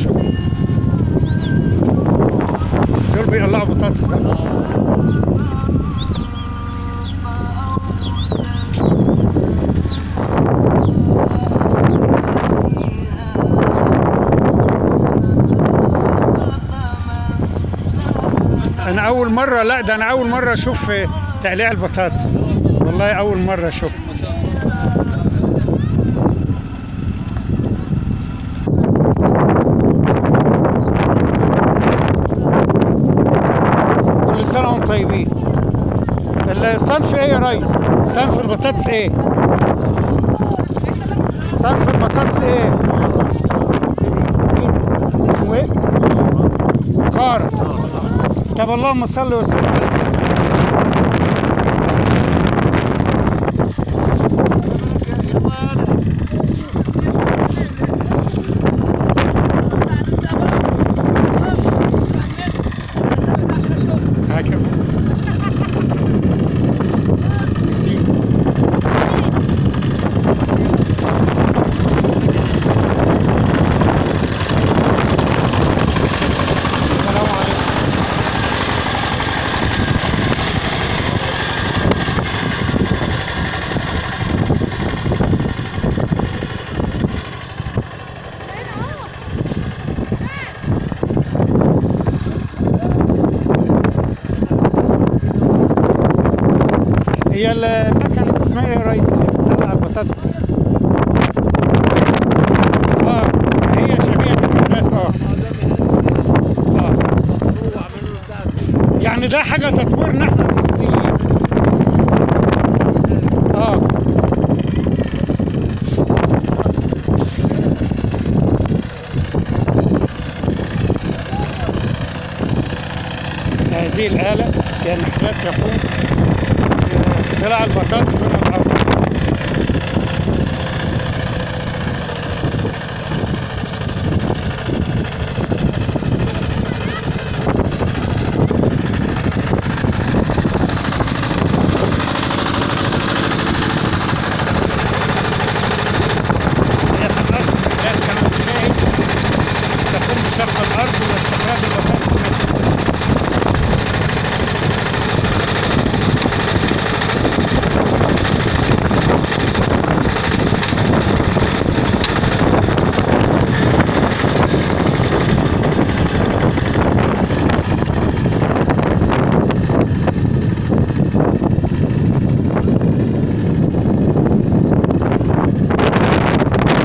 شوف دول بيقلعوا بطاطس بقى انا اول مره لا ده انا اول مره اشوف تقليع البطاطس والله اول مره اشوف ما شاء الله كل سنه وانتم طيبين الصنف ايه يا ريس صنف البطاطس ايه صنف البطاطس ايه اسمه ايه كار طب اللهم صل وسلم على سيدنا هكذا السلام عليكم هي المكنة اسمها ايه يا ريس؟ بتطلع البطاطس اه هي شبيهة بالمكنات اه اه يعني ده حاجة تطويرنا احنا المصريين اه هذه الآلة هي محتاج تقوم طلع البطاطس من الأرض هي في الأصل الآن كما تشاهد تقوم بشق الأرض واستخراج البطاطس منها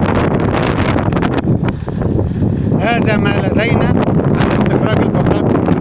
هذا ما لدينا عن استخراج البطاطس من